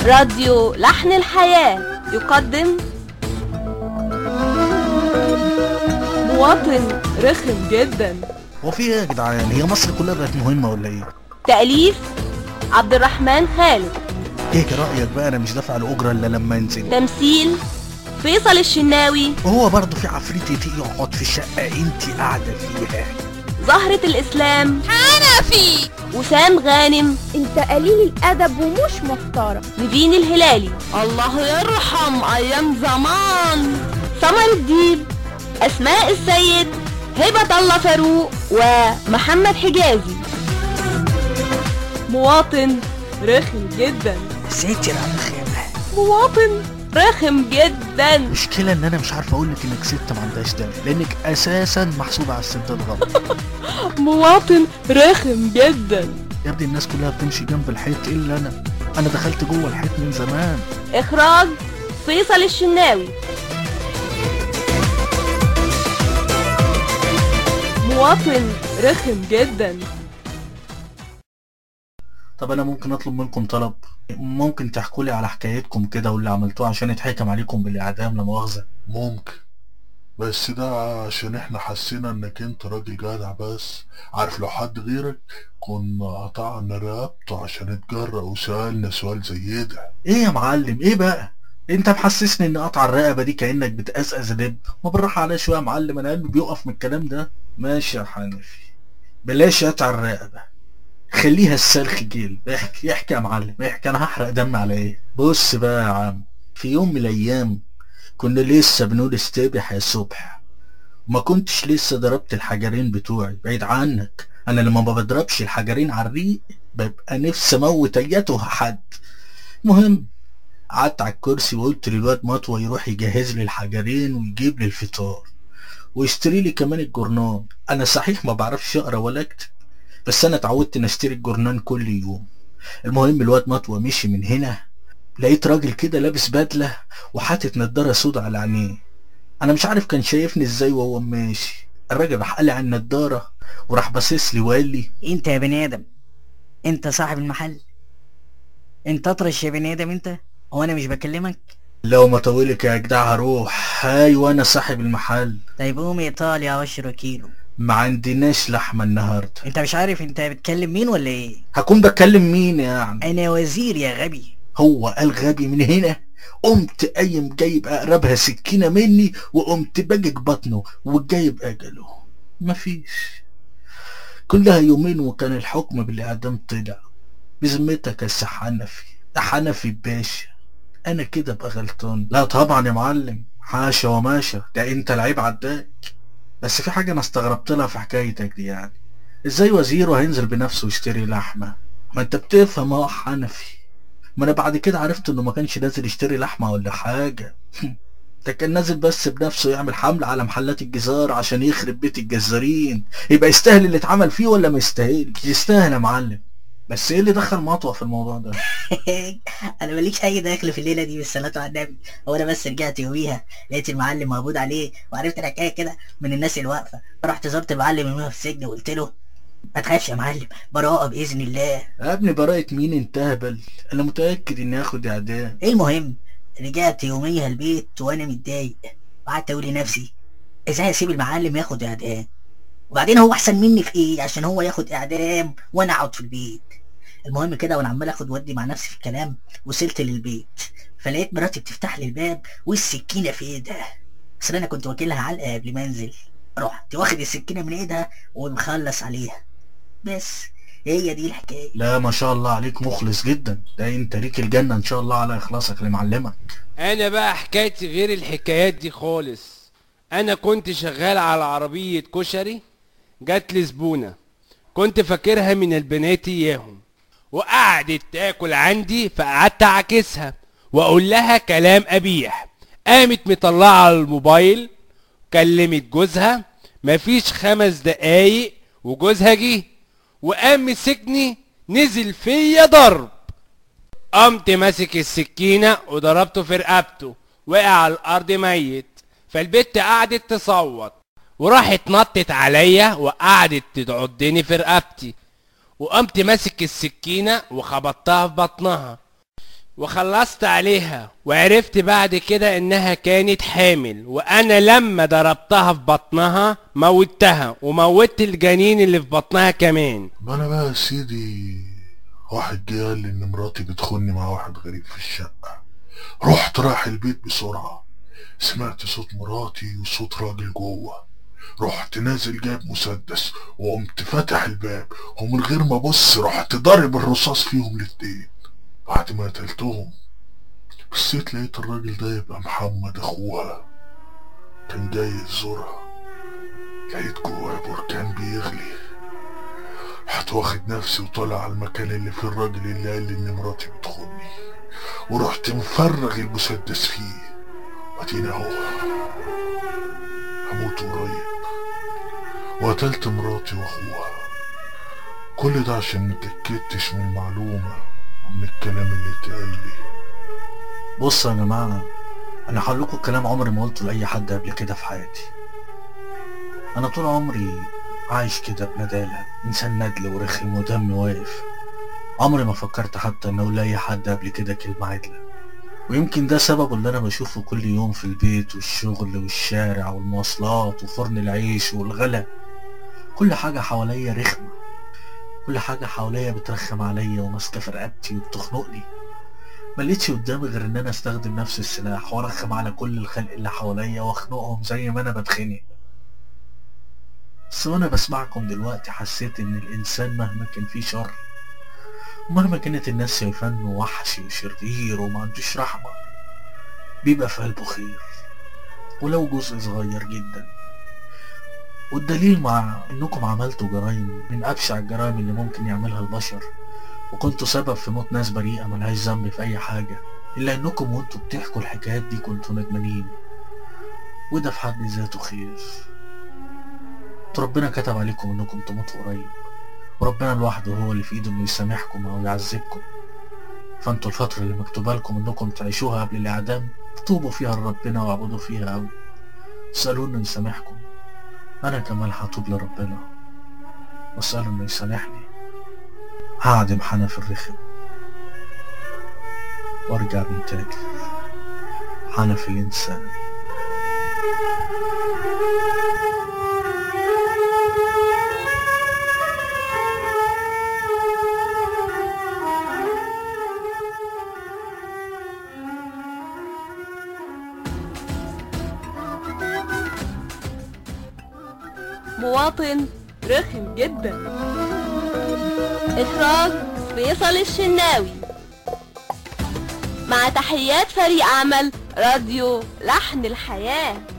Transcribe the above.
راديو لحن الحياة يقدم مواطن رخم جدا هو في ايه يا جدعان هي مصر كلها بقت مهمه ولا ايه تأليف عبد الرحمن خالد ايه رايك بقى انا مش دافع الاجره الا لما انزل تمثيل فيصل الشناوي وهو برضه في عفريت يتي يقعد في الشقه انت قاعده فيها زهرة الإسلام حنفي وسام غانم انت قليل الادب ومش محترم نيفين الهلالي الله يرحم أيام زمان سمر الديب أسماء السيد هبة الله فاروق ومحمد حجازي مواطن رخم جدا ساتر على الخيمه مواطن رخم جدا المشكله ان انا مش عارف اقول لك انك ست ما عندهاش دم لانك اساسا محسوبه على الستات غلط مواطن رخم جدا يا ابني الناس كلها بتمشي جنب الحيط الا انا انا دخلت جوه الحيط من زمان إخراج فيصل الشناوي مواطن رخم جدا طب انا ممكن اطلب منكم طلب ممكن تحكوا لي على حكايتكم كده واللي عملتوه عشان يتحكم عليكم بالاعدام لا مؤاخذه ممكن بس ده عشان احنا حسينا انك انت راجل جدع بس عارف لو حد غيرك كنا قطعنا رقبته عشان اتجرأ وسألنا سؤال زي ده ايه يا معلم ايه بقى انت محسسني ان قطع الرقبه دي كانك بتقزقز دب ما بالراحه عليا شويه يا معلم انا قلبي بيقف من الكلام ده ماشي يا حنفي بلاش قطع الرقبه خليها السلخ جيل احكي احكي يا معلم احكي انا هحرق دم على ايه بص بقى يا عم في يوم من الايام كنا لسه بنقول استبح يا صبح وما كنتش لسه ضربت الحجرين بتوعي بعيد عنك انا لما ما بضربش الحجرين على الريق ببقى نفسي اموت اياته حد المهم قعدت على الكرسي وقلت للواد مطوى يروح يجهز لي الحجرين ويجيب لي الفطار ويشتري لي كمان الجورنان انا صحيح ما بعرفش اقرا ولا اكتب بس انا اتعودت ان اشتري الجورنان كل يوم المهم الواد مطوى مشي من هنا لقيت راجل كده لابس بدله وحاطط نضاره سودا على عينيه انا مش عارف كان شايفني ازاي وهو ماشي الراجل راح قال لي على النضاره وراح باصص لي وقال لي انت يا بني ادم انت صاحب المحل انت اطرش يا بني ادم انت هو انا مش بكلمك لو ما طولك يا جدع هروح ايوه انا صاحب المحل طيب قوم ايطاليا عشرة كيلو ما عندناش لحمه النهارده انت مش عارف انت بتكلم مين ولا ايه هكون بكلم مين يعني انا وزير يا غبي هو قال غبي من هنا قمت قايم جايب اقربها سكينه مني وقمت باجج بطنه وجايب اجله مفيش كلها يومين وكان الحكم بالاعدام طلع بذمتك يا سي حنفي ده حنفي باشا انا كده ابقى غلطان لا طبعا يا معلم حاشا وماشا ده انت لعيب عداك بس في حاجه انا استغربت لها في حكايتك دي يعني ازاي وزيره هينزل بنفسه يشتري لحمه ما انت بتفهم اهو حنفي ما انا بعد كده عرفت انه ما كانش نازل يشتري لحمه ولا حاجه ده كان نازل بس بنفسه يعمل حملة على محلات الجزار عشان يخرب بيت الجزارين يبقى يستاهل اللي اتعمل فيه ولا ما يستاهلش يستاهل يا معلم بس ايه اللي دخل مطوة في الموضوع ده انا ماليش اي دخل في الليله دي بالصلاه على النبي هو انا بس رجعت يوميها لقيت المعلم مقبوض عليه وعرفت الحكايه كده من الناس اللي واقفه رحت زرت المعلم يوميها في السجن وقلت له ما تخافش يا معلم براءه باذن الله يا ابني براءة مين انت هبل انا متأكد اني هاخد اعدام ايه المهم رجعت يوميها البيت وانا متضايق وقعدت اقول لنفسي ازاي اسيب المعلم ياخد اعدام وبعدين هو احسن مني في ايه عشان هو ياخد اعدام وانا اقعد في البيت المهم كده وانا عمال اخد ودي مع نفسي في الكلام وصلت للبيت فلقيت مراتي بتفتح لي الباب والسكينه في ايدها اصل انا كنت واكلها علقه قبل ما انزل رحت واخد السكينه من ايدها ومخلص عليها بس هي دي الحكايه لا ما شاء الله عليك مخلص جدا ده انت ليك الجنة ان شاء الله على اخلاصك لمعلمك انا بقى حكايتي غير الحكايات دي خالص انا كنت شغال على عربية كشري جات لي زبونة كنت فاكرها من البنات اياهم وقعدت تاكل عندي فقعدت اعاكسها واقول لها كلام قبيح قامت مطلعه على الموبايل كلمت جوزها مفيش خمس دقايق وجوزها جه وقام مسكني نزل فيا ضرب قمت ماسك السكينة وضربته في رقبته وقع على الأرض ميت فالبت قعدت تصوت وراحت نطت عليا وقعدت تدعدني في رقبتي وقمت ماسك السكينة وخبطتها في بطنها وخلصت عليها وعرفت بعد كده انها كانت حامل وانا لما ضربتها في بطنها موتها وموتت الجنين اللي في بطنها كمان ما انا بقى يا سيدي واحد جه قال لي ان مراتي بتخوني مع واحد غريب في الشقة رحت رايح البيت بسرعة سمعت صوت مراتي وصوت راجل جوه رحت نازل جايب مسدس وقمت فاتح الباب ومن غير ما ابص رحت ضارب الرصاص فيهم الاتنين بعد ما قتلتهم بصيت لقيت الراجل ده يبقى محمد اخوها كان جاي يزورها لقيت جواه بركان بيغلي رحت واخد نفسي وطالع على المكان اللي فيه الراجل اللي قال لي ان مراتي بتخوني ورحت مفرغ المسدس فيه وادينا اهو هموت قريب وقتلت مراتي واخوها كل ده عشان متأكدتش من المعلومة ومن الكلام اللي اتقال لي بص يا جماعة أنا هقول لكم الكلام عمري ما قلته لأي حد قبل كده في حياتي أنا طول عمري عايش كده بندالة إنسان ندل ورخم ودمي واقف عمري ما فكرت حتى إن أقول لأي حد قبل كده كلمة عدلة ويمكن ده سببه اللي أنا بشوفه كل يوم في البيت والشغل والشارع والمواصلات وفرن العيش والغلا كل حاجة حواليا رخمة كل حاجة حواليا بترخم عليا وماسكة في رقبتي وبتخنقني ملقتش قدامي غير ان انا استخدم نفس السلاح وارخم على كل الخلق اللي حواليا واخنقهم زي ما انا بتخنق بس وانا بسمعكم دلوقتي حسيت ان الانسان مهما كان فيه شر ومهما كانت الناس شايفاه انه وحشي وشرير وما عندوش رحمة بيبقى في قلبه خير ولو جزء صغير جدا والدليل مع انكم عملتوا جرائم من ابشع الجرائم اللي ممكن يعملها البشر وكنتوا سبب في موت ناس بريئة ملهاش ذنب في أي حاجة إلا إنكم وانتوا بتحكوا الحكايات دي كنتوا ندمانين وده في حد ذاته خير ربنا كتب عليكم إنكم تموتوا قريب وربنا لوحده هو اللي في إيده إنه يسامحكم أو يعذبكم فانتوا الفترة اللي مكتوبة لكم إنكم تعيشوها قبل الإعدام توبوا فيها لربنا واعبدوا فيها أوي اسألوه إنه يسامحكم أنا كمان هتوب لربنا واسأله إنه يسامحني هعدم حنف الرخم وارجع من تاني حنف الإنسان مواطن رخم جدا إخراج فيصل الشناوي مع تحيات فريق عمل راديو لحن الحياه